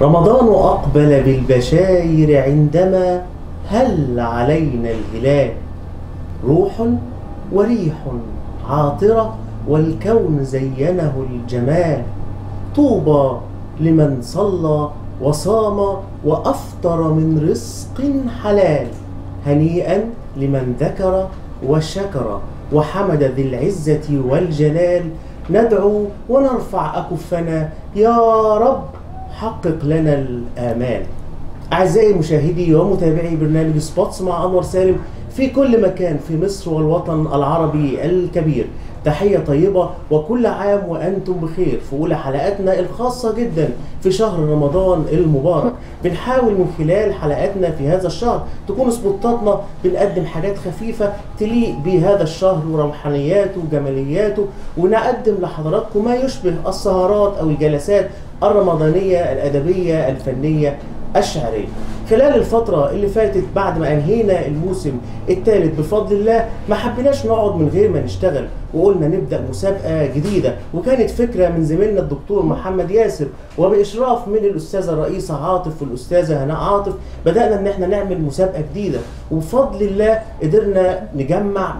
رمضان أقبل بالبشاير عندما هل علينا الهلال روح وريح عاطرة والكون زينه الجمال طوبى لمن صلى وصام وأفطر من رزق حلال هنيئا لمن ذكر وشكر وحمد ذي العزة والجلال ندعو ونرفع أكفنا يا رب حقق لنا الآمال أعزائي مشاهدي ومتابعي برنامج سبوتس مع أنور سالم في كل مكان في مصر والوطن العربي الكبير تحية طيبة وكل عام وأنتم بخير في أولى حلقاتنا الخاصة جدا في شهر رمضان المبارك بنحاول من خلال حلقاتنا في هذا الشهر تكون سبوتاتنا بنقدم حاجات خفيفة تليق بهذا الشهر وروحانياته وجمالياته ونقدم لحضراتكم ما يشبه السهرات أو الجلسات الرمضانية الأدبية الفنية الشعرية خلال الفترة اللي فاتت بعد ما أنهينا الموسم الثالث بفضل الله ما حبيناش نقعد من غير ما نشتغل وقلنا نبدأ مسابقة جديدة وكانت فكرة من زميلنا الدكتور محمد ياسر وبإشراف من الأستاذة الرئيسة عاطف والأستاذة هناء عاطف بدأنا إن احنا نعمل مسابقة جديدة وبفضل الله قدرنا نجمع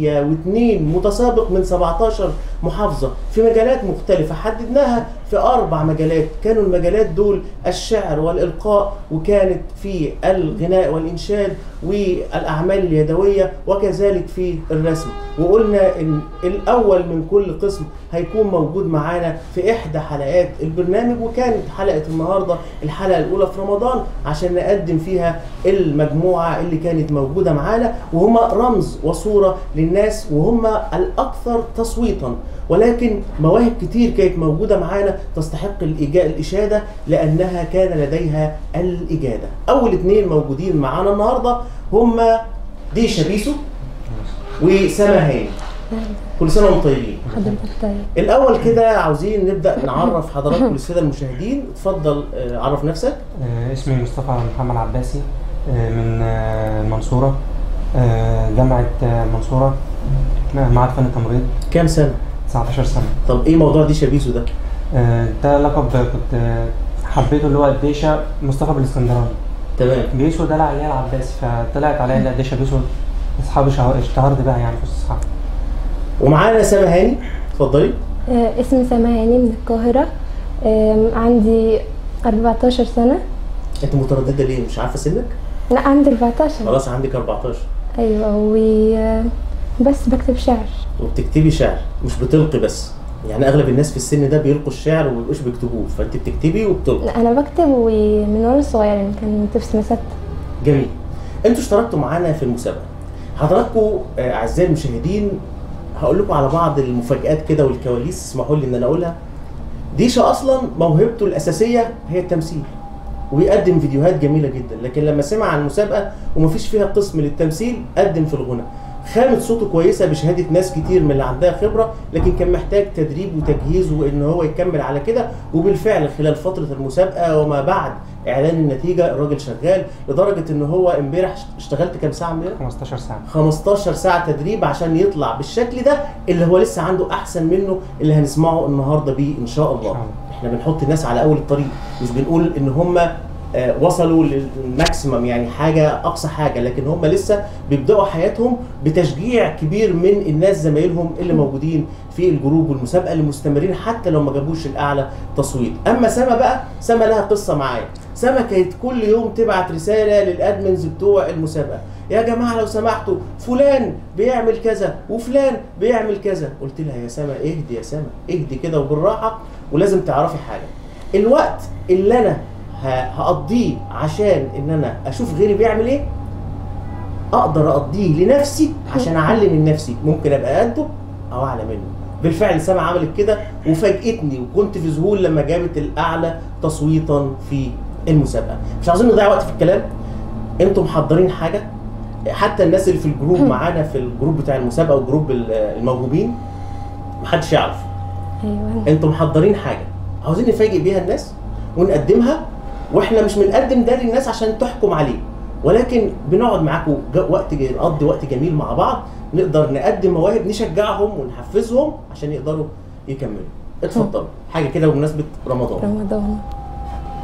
102 متسابق من 17 محافظة في مجالات مختلفة حددناها في أربع مجالات كانوا المجالات دول الشعر والإلقاء وكانت في الغناء والإنشاد والأعمال اليدوية وكذلك في الرسم وقلنا إن الأول من كل قسم هيكون موجود معانا في إحدى حلقات البرنامج وكانت حلقة النهاردة الحلقة الأولى في رمضان عشان نقدم فيها المجموعة اللي كانت موجودة معانا وهم رمز وصورة للناس وهم الأكثر تصويتا ولكن مواهب كتير كانت موجودة معانا تستحق الإجا- الإشادة لأنها كان لديها الإجادة أول اتنين موجودين معانا النهاردة هم دي شبيسو وسما هاني كل سنة وانتم طيبين حضرتك طيب الأول كده عاوزين نبدأ نعرف حضراتكم للسادة المشاهدين اتفضل آه، عرف نفسك آه، اسمي مصطفى محمد عباسي آه، من آه، المنصورة آه، جامعة آه، المنصورة آه، معهد فن التمريض كام سنة 19 سنة طب ايه موضوع دي شبيسو ده آه، ده لقب كنت آه، حبيته اللي هو الديشة مصطفى بالاسكندراني تمام بيسو دلع عليها العباسي فطلعت عليا لا ديشة بيسو اصحابي شهر- اشتهرت بها يعني في الصحاب ومعانا سما هاني اتفضلي آه، اسمي سماهاني من القاهرة آم، عندي 14 سنة انت مترددة ليه مش عارفة سنك لا عندي 14 خلاص عندك 14 ايوه و آه، بس بكتب شعر وبتكتبي شعر مش بتلقي بس يعني اغلب الناس في السن ده بيلقوا الشعر وما بيبقوش بيكتبوه فانت بتكتبي وبتلقي لا انا بكتب ومن وانا صغيرة يعني كان طفل سنة ستة جميل انتوا اشتركتوا معانا في المسابقه حضراتكم آه، اعزائي المشاهدين هقول لكم على بعض المفاجآت كده والكواليس اسمحوا لي ان انا اقولها ديشا اصلا موهبته الاساسيه هي التمثيل وبيقدم فيديوهات جميله جدا لكن لما سمع عن المسابقه ومفيش فيها قسم للتمثيل قدم في الغنى خامة صوته كويسة بشهادة ناس كتير من اللي عندها خبرة لكن كان محتاج تدريب وتجهيز وان هو يكمل على كده وبالفعل خلال فترة المسابقة وما بعد اعلان النتيجة الراجل شغال لدرجة ان هو امبارح اشتغلت كام ساعة امبارح؟ 15 سنة 15 ساعة تدريب عشان يطلع بالشكل ده اللي هو لسه عنده أحسن منه اللي هنسمعه النهاردة بيه إن شاء الله. إن شاء الله. إحنا بنحط الناس على أول الطريق مش بنقول إن هم آه، وصلوا للماكسيمم يعني حاجة أقصى حاجة لكن هم لسه بيبدأوا حياتهم بتشجيع كبير من الناس زمايلهم اللي موجودين في الجروب والمسابقة اللي مستمرين حتى لو ما جابوش الأعلى تصويت. أما سما بقى سما لها قصة معايا. سما كانت كل يوم تبعت رسالة للأدمنز بتوع المسابقة يا جماعه لو سمحتوا فلان بيعمل كذا وفلان بيعمل كذا قلت لها يا سما اهدي يا سما اهدي كده وبالراحه ولازم تعرفي حاجه الوقت اللي انا ه- هقضيه عشان ان انا اشوف غيري بيعمل ايه اقدر اقضيه لنفسي عشان اعلم من نفسي ممكن ابقى قده او اعلى منه بالفعل سما عملت كده وفاجئتني وكنت في ذهول لما جابت الاعلى تصويتا في المسابقه مش عاوزين نضيع وقت في الكلام انتم محضرين حاجه حتى الناس اللي في الجروب معانا في الجروب بتاع المسابقه وجروب ال- الموهوبين محدش يعرف ايوه انتم محضرين حاجه عاوزين نفاجئ بيها الناس ونقدمها واحنا مش بنقدم ده للناس عشان تحكم عليه ولكن بنقعد معاكم ج- وقت ج- نقضي وقت جميل مع بعض نقدر نقدم مواهب نشجعهم ونحفزهم عشان يقدروا يكملوا اتفضلوا حاجه كده بمناسبه رمضان رمضان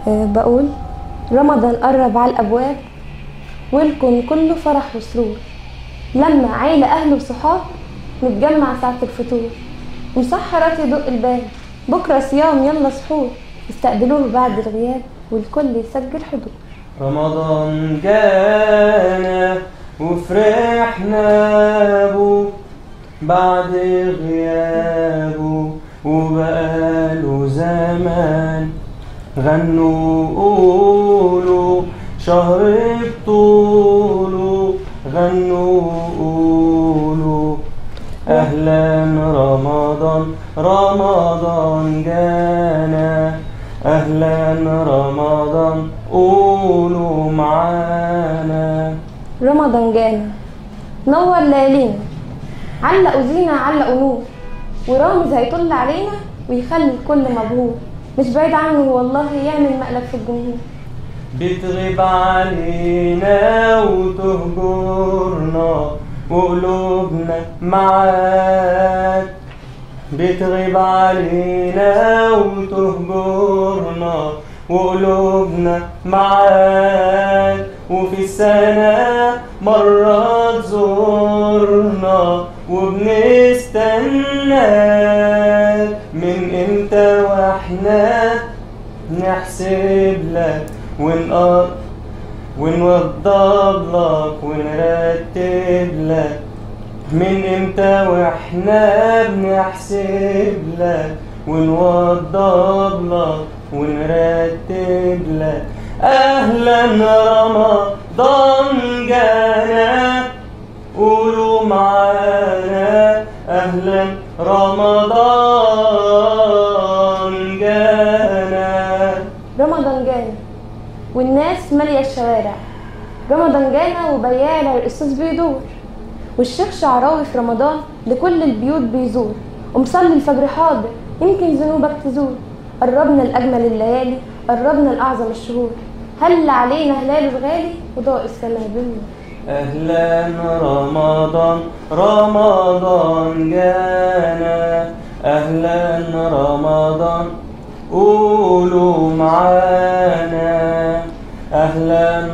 آه، بقول رمضان قرب على الأبواب والكون كله فرح وسرور لما عيلة أهل وصحاب نتجمع ساعة الفطور مسحرات يدق الباب بكرة صيام يلا سحور استقبلوه بعد الغياب والكل يسجل حضور رمضان جانا وفرحنا بو بعد غيابه وبقاله زمان غنوا قولوا شهر بطوله غنوا قولوا أهلا رمضان رمضان جانا أهلا رمضان قولوا معانا رمضان جانا نور ليالينا علقوا زينة علقوا نور ورامز هيطل علينا ويخلي الكل مبهور مش بعيد عنه والله يعمل مقلب في الجمهور بتغيب علينا وتهجرنا وقلوبنا معاك بتغيب علينا وتهجرنا وقلوبنا معاك وفي السنة مرة تزورنا وبنستناك من امتى واحنا نحسب لك ونقر ونوضب لك ونرتب لك من امتى واحنا بنحسب لك ونوضب لك ونرتب لك اهلا رمضان جانا قولوا معانا اهلا رمضان جانا رمضان جانا والناس مالية الشوارع رمضان جانا وبياع القصص بيدور والشيخ شعراوي في رمضان لكل البيوت بيزور ومصلي الفجر حاضر يمكن ذنوبك تزول قربنا لأجمل الليالي قربنا لأعظم الشهور هل علينا هلال الغالي وضاء السماء بالنور أهلا رمضان رمضان جانا أهلا رمضان قولوا معانا أهلا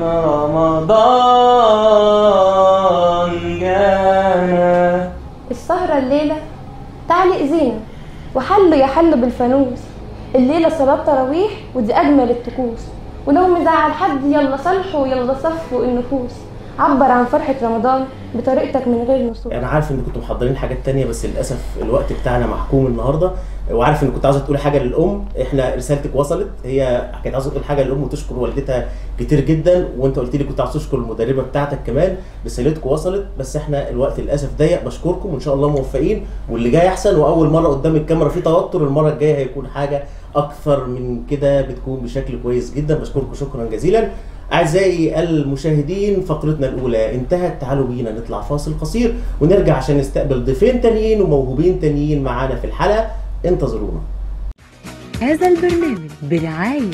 رمضان جانا السهرة الليلة تعلق زينة وحلوا يحلوا بالفانوس الليلة صلاة تراويح ودي أجمل الطقوس ولو مزعل حد يلا صلحوا يلا صفوا النفوس عبر عن فرحة رمضان بطريقتك من غير نصوص انا عارف ان كنتوا محضرين حاجات تانية بس للاسف الوقت بتاعنا محكوم النهارده وعارف ان كنت عاوزه تقولي حاجه للام احنا رسالتك وصلت هي كانت عاوزه تقول حاجه للام وتشكر والدتها كتير جدا وانت قلت لي كنت عاوز تشكر المدربه بتاعتك كمان رسالتكم وصلت بس احنا الوقت للاسف ضيق بشكركم وان شاء الله موفقين واللي جاي احسن واول مره قدام الكاميرا في توتر المره الجايه هيكون حاجه اكثر من كده بتكون بشكل كويس جدا بشكركم شكرا جزيلا أعزائي المشاهدين فقرتنا الأولى انتهت تعالوا بينا نطلع فاصل قصير ونرجع عشان نستقبل ضيفين تانيين وموهوبين تانيين معانا في الحلقة انتظرونا هذا البرنامج برعاية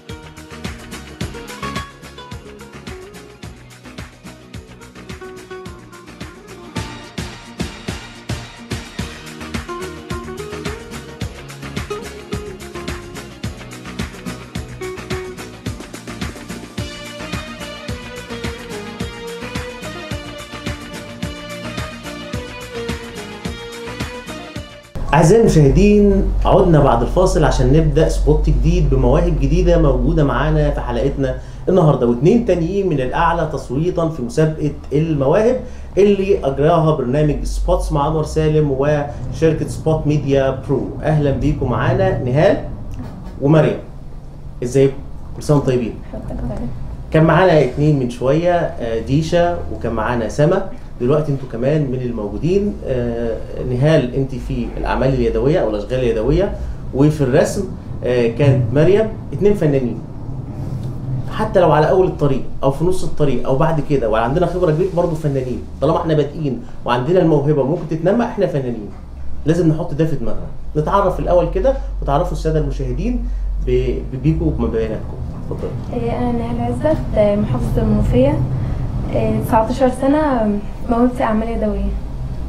أعزائي المشاهدين عدنا بعد الفاصل عشان نبدأ سبوت جديد بمواهب جديدة موجودة معانا في حلقتنا النهارده واثنين تانيين من الأعلى تصويتا في مسابقة المواهب اللي أجراها برنامج سبوتس مع أنور سالم وشركة سبوت ميديا برو أهلا بيكم معانا نهال ومريم ازيكم؟ كل سنة وانتم طيبين كان معانا اتنين من شويه آه، ديشا وكان معانا سما دلوقتي انتوا كمان من الموجودين آه، نهال انت في الاعمال اليدويه او الاشغال اليدويه وفي الرسم آه، كانت مريم اتنين فنانين حتى لو على اول الطريق او في نص الطريق او بعد كده وعندنا خبره كبيره برضه فنانين طالما احنا بادئين وعندنا الموهبه وممكن تتنمى احنا فنانين لازم نحط ده في دماغنا نتعرف الاول كده وتعرفوا الساده المشاهدين ب- بيكوا وبياناتكم اتفضل أنا نهال عزت محافظة المنوفية آه، 19 سنة موهبتي أعمال يدوية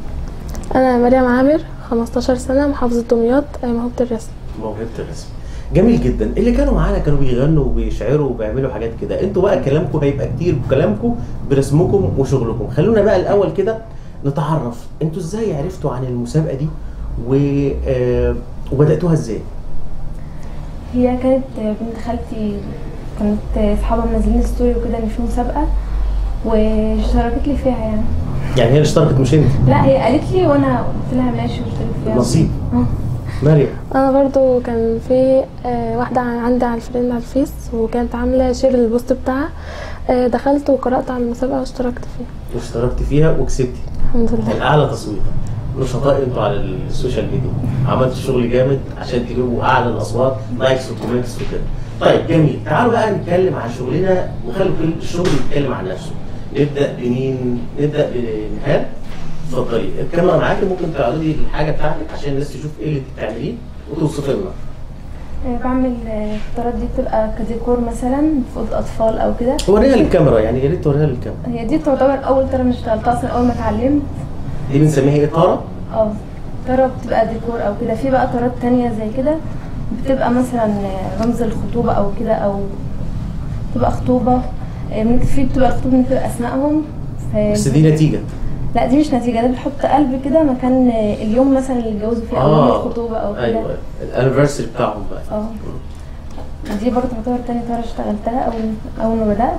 أنا مريم عامر 15 سنة محافظة دمياط موهبة الرسم موهبه الرسم جميل جدا اللي كانوا معانا كانوا بيغنوا وبيشعروا وبيعملوا حاجات كده انتوا بقى كلامكم هيبقى كتير بكلامكم برسمكم وشغلكم خلونا بقى الاول كده نتعرف انتوا ازاي عرفتوا عن المسابقه دي و... آه، وبداتوها ازاي هي كانت بنت خالتي كانت اصحابها منزلين ستوري وكده ان في مسابقه واشتركت لي فيها يعني يعني هي اللي اشتركت مش انت لا هي قالت لي وانا قلت لها ماشي واشترك فيها نصيب اه مريم انا برضو كان في آه، واحده عندي على الفريند على الفيس وكانت عامله شير البوست بتاعها آه، دخلت وقرات على المسابقه واشتركت فيها واشتركت فيها وكسبتي الحمد لله الاعلى تصويت نشطاء انتوا على السوشيال ميديا عملتوا شغل جامد عشان تجيبوا اعلى الاصوات لايكس وكومنتس وكده طيب جميل تعالوا بقى نتكلم عن شغلنا وخلوا كل الشغل يتكلم عن نفسه نبدا بمين نبدا بنهال اتفضلي الكاميرا معاكي ممكن تعرضي الحاجه بتاعتك عشان الناس تشوف ايه اللي بتعمليه وتوصفي لنا آه، بعمل آه، الطرات دي بتبقى كديكور مثلا في اوضه اطفال او كده وريها للكاميرا يعني يا ريت توريها للكاميرا هي دي تعتبر اول طرة انا اشتغلتها اصلا اول ما اتعلمت دي بنسميها ايه طاره اه طرة بتبقى ديكور او كده في بقى طرات تانية زي كده بتبقى مثلا آه، رمز الخطوبة او كده او تبقى خطوبة آه، بنكتب فيه بتبقى الخطوبة بنكتب اسمائهم ف- بس دي نتيجه لا دي مش نتيجة ده بتحط قلب كده مكان آه، اليوم مثلا اللي اتجوزوا فيه او يوم الخطوبة او كده ايوه الانيفرساري بتاعهم بقى اه دي برضه تعتبر تاني طرة اشتغلتها اول اول ما بدأت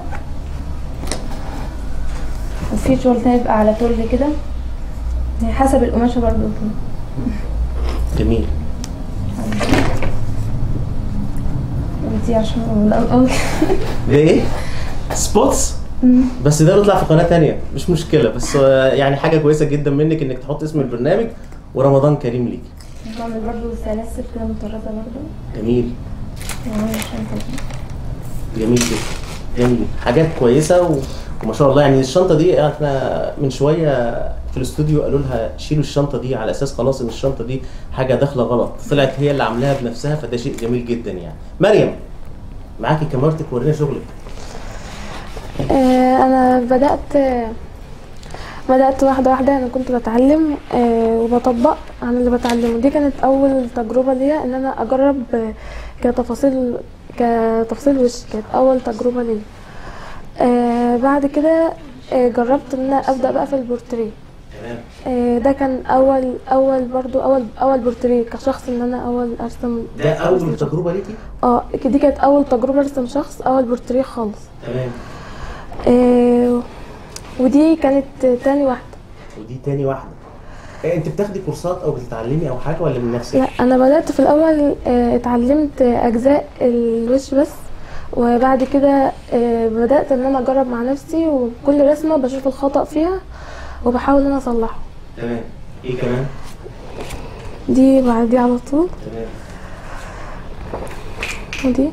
وفي شغل تاني بيبقى على طول كده يعني حسب القماشة برضه كده جميل ودي عشان لا قوي ده ايه؟ سبوتس بس ده بيطلع في قناه تانية مش مشكله بس آه، يعني حاجه كويسه جدا منك انك تحط اسم البرنامج ورمضان كريم ليك بعمل برضه سلاسل كده مطرزة برضه جميل وعامل شنطة كده. جميل جدا جميل حاجات كويسه و... وما شاء الله يعني الشنطه دي احنا من شويه في الاستوديو قالوا لها شيلوا الشنطه دي على اساس خلاص ان الشنطه دي حاجه داخله غلط طلعت هي اللي عاملاها بنفسها فده شيء جميل جدا يعني مريم معاكي كاميرتك ورينا شغلك آه، انا بدات بدات واحده واحده انا كنت بتعلم آه، وبطبق عن اللي بتعلمه دي كانت اول تجربه ليا ان انا اجرب آه، كتفاصيل كتفاصيل وش كانت اول تجربه ليا آه، بعد كده آه، جربت ان انا ابدا بقى في البورتريه تمام آه، ده كان اول اول برضو اول اول بورتريه كشخص ان انا اول ارسم ده اول تجربه ليكي اه دي كانت اول تجربه ارسم شخص اول بورتريه خالص تمام آه، ودي كانت تاني واحده ودي تاني واحده إيه انت بتاخدي كورسات او بتتعلمي او حاجه ولا من نفسك لا انا بدات في الاول آه، اتعلمت اجزاء الوش بس وبعد كده آه، بدات ان انا اجرب مع نفسي وكل رسمه بشوف الخطا فيها وبحاول ان انا اصلحه تمام ايه كمان دي بعد دي على طول تمام ودي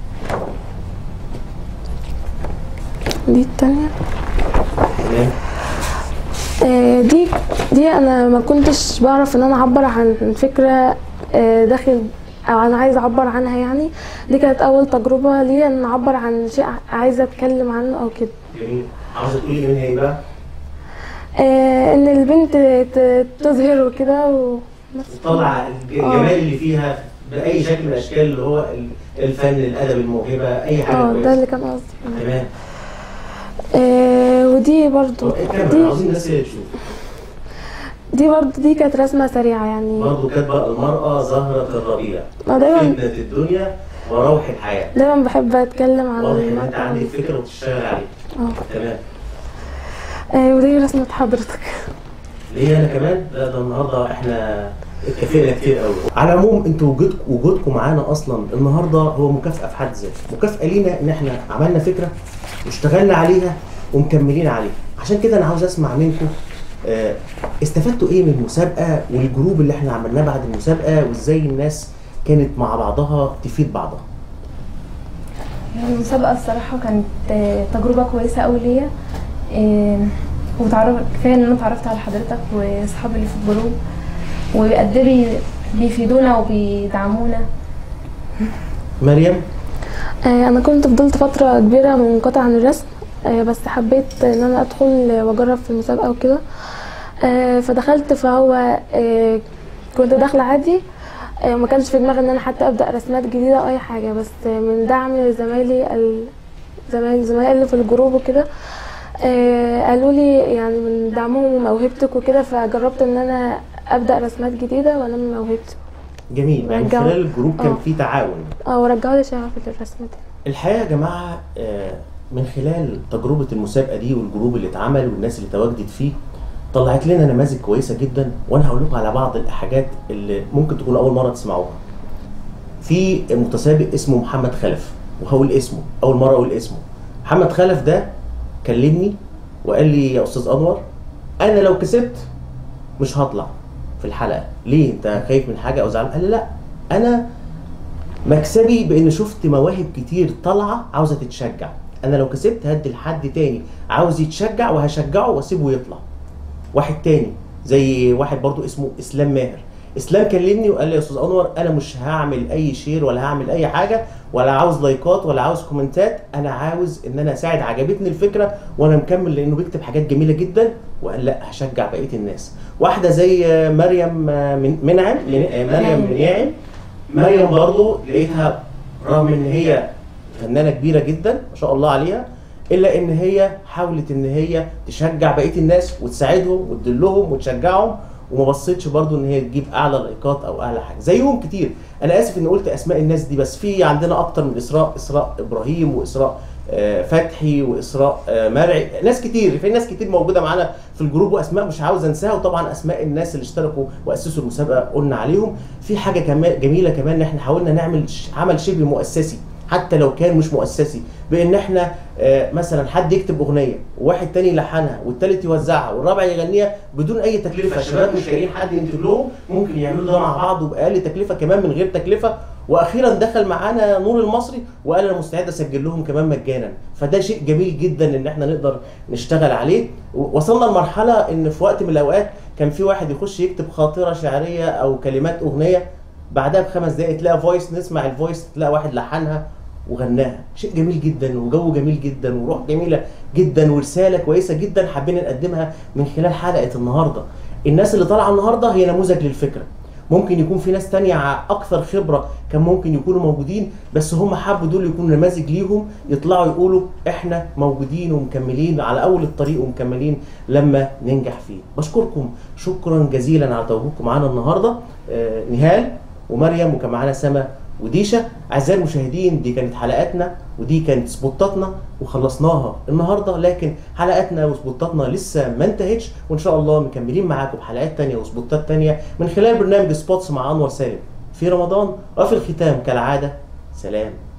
دي التانية تمام آه، دي دي انا ما كنتش بعرف ان انا اعبر عن فكره آه، داخل او انا عايزه اعبر عنها يعني دي كانت اول تجربه ليا ان اعبر عن شيء عايزه اتكلم عنه او كده جميل عاوزه تقولي منها ايه بقى؟ آه، ان البنت ت- تظهر وكده و... تطلع الج- الجمال اللي فيها باي شكل من الاشكال اللي هو ال- الفن الادب الموهبه اي حاجه اه ده كويسه اللي كان قصدي تمام آه، ودي برضو هو الكاميرا دي عاوزين الناس اللي تشوف دي برضو دي كانت رسمه سريعه يعني برضه كاتبه المراه زهره الربيع أنا دايما فتنه الدنيا وروح الحياه دايما بحب اتكلم عن واضح ان انت المرأة. عندك فكره وبتشتغل عليها اه تمام آه، ودي رسمه حضرتك ليه انا كمان لا ده النهارده احنا اتكافئنا كتير قوي على العموم انتوا وجود وجودكم معانا اصلا النهارده هو مكافاه في حد ذاته مكافاه لينا ان احنا عملنا فكره واشتغلنا عليها ومكملين عليها عشان كده انا عاوز اسمع منكم آه، استفدتوا ايه من المسابقه والجروب اللي احنا عملناه بعد المسابقه وازاي الناس كانت مع بعضها تفيد بعضها المسابقة الصراحة كانت آه، تجربة كويسة أوي ليا آه، وتعرف كفاية إن أنا اتعرفت على حضرتك وأصحابي اللي في الجروب وقد إيه بي- بيفيدونا وبيدعمونا مريم آه، انا كنت فضلت فتره كبيره منقطعه عن الرسم آه، بس حبيت ان انا ادخل واجرب في المسابقه وكده آه، فدخلت فهو آه، كنت داخله عادي آه، ما كانش في دماغي ان انا حتى ابدا رسمات جديده او اي حاجه بس من دعم زمايلي ال- زمايل زمايلي اللي في الجروب وكده آه، قالوا لي يعني من دعمهم وموهبتك وكده فجربت ان انا ابدا رسمات جديده وانمي موهبتي جميل يعني من رجعوا. خلال الجروب كان آه. في تعاون اه ورجعوا لي شغفي للرسم ده الحقيقه يا جماعه آه، من خلال تجربه المسابقه دي والجروب اللي اتعمل والناس اللي تواجدت فيه طلعت لنا نماذج كويسه جدا وانا هقول لكم على بعض الحاجات اللي ممكن تكون اول مره تسمعوها. في متسابق اسمه محمد خلف وهقول اسمه اول مره اقول اسمه. محمد خلف ده كلمني وقال لي يا استاذ انور انا لو كسبت مش هطلع في الحلقه ليه انت خايف من حاجه او زعلان قال لي لا انا مكسبي بان شفت مواهب كتير طالعه عاوزه تتشجع انا لو كسبت هدي لحد تاني عاوز يتشجع وهشجعه واسيبه يطلع واحد تاني زي واحد برضو اسمه اسلام ماهر اسلام كلمني وقال لي يا استاذ انور انا مش هعمل اي شير ولا هعمل اي حاجه ولا عاوز لايكات ولا عاوز كومنتات انا عاوز ان انا اساعد عجبتني الفكره وانا مكمل لانه بيكتب حاجات جميله جدا وقال لا هشجع بقيه الناس واحده زي مريم من منعم من- مريم منعم مريم برضو لقيتها رغم ان هي فنانه كبيره جدا ما شاء الله عليها الا ان هي حاولت ان هي تشجع بقيه الناس وتساعدهم وتدلهم وتشجعهم وما بصيتش برضو ان هي تجيب اعلى لايكات او اعلى حاجه زيهم كتير انا اسف ان قلت اسماء الناس دي بس في عندنا اكتر من اسراء اسراء ابراهيم واسراء آه، فتحي واسراء آه، مرعي ناس كتير في ناس كتير موجوده معانا في الجروب واسماء مش عاوز انساها وطبعا اسماء الناس اللي اشتركوا واسسوا المسابقه قلنا عليهم في حاجه كمان جميله كمان ان احنا حاولنا نعمل ش- عمل شبه مؤسسي حتى لو كان مش مؤسسي بان احنا آه، مثلا حد يكتب اغنيه وواحد تاني يلحنها والتالت يوزعها والرابع يغنيها بدون اي تكلفه الشباب مش لاقيين حد ينتج لهم ممكن يعملوا ده مع بعض وباقل تكلفه كمان من غير تكلفه واخيرا دخل معانا نور المصري وقال انا مستعد اسجل لهم كمان مجانا فده شيء جميل جدا ان احنا نقدر نشتغل عليه و- وصلنا لمرحله ان في وقت من الاوقات كان في واحد يخش يكتب خاطره شعريه او كلمات اغنيه بعدها بخمس دقائق تلاقي فويس نسمع الفويس تلاقي واحد لحنها وغناها شيء جميل جدا وجو جميل جدا وروح جميله جدا ورساله كويسه جدا حابين نقدمها من خلال حلقه النهارده الناس اللي طالعه النهارده هي نموذج للفكره ممكن يكون في ناس تانية ع- اكثر خبره كان ممكن يكونوا موجودين بس هم حبوا دول يكونوا نماذج ليهم يطلعوا يقولوا احنا موجودين ومكملين على اول الطريق ومكملين لما ننجح فيه بشكركم شكرا جزيلا على تواجدكم معانا النهارده آه، نهال ومريم وكان معانا سما وديشا اعزائي المشاهدين دي كانت حلقاتنا ودي كانت سبوتاتنا وخلصناها النهارده لكن حلقاتنا وسبوتاتنا لسه ما انتهتش وان شاء الله مكملين معاكم بحلقات تانية وسبوتات تانية من خلال برنامج سبوتس مع انور سالم في رمضان وفي الختام كالعاده سلام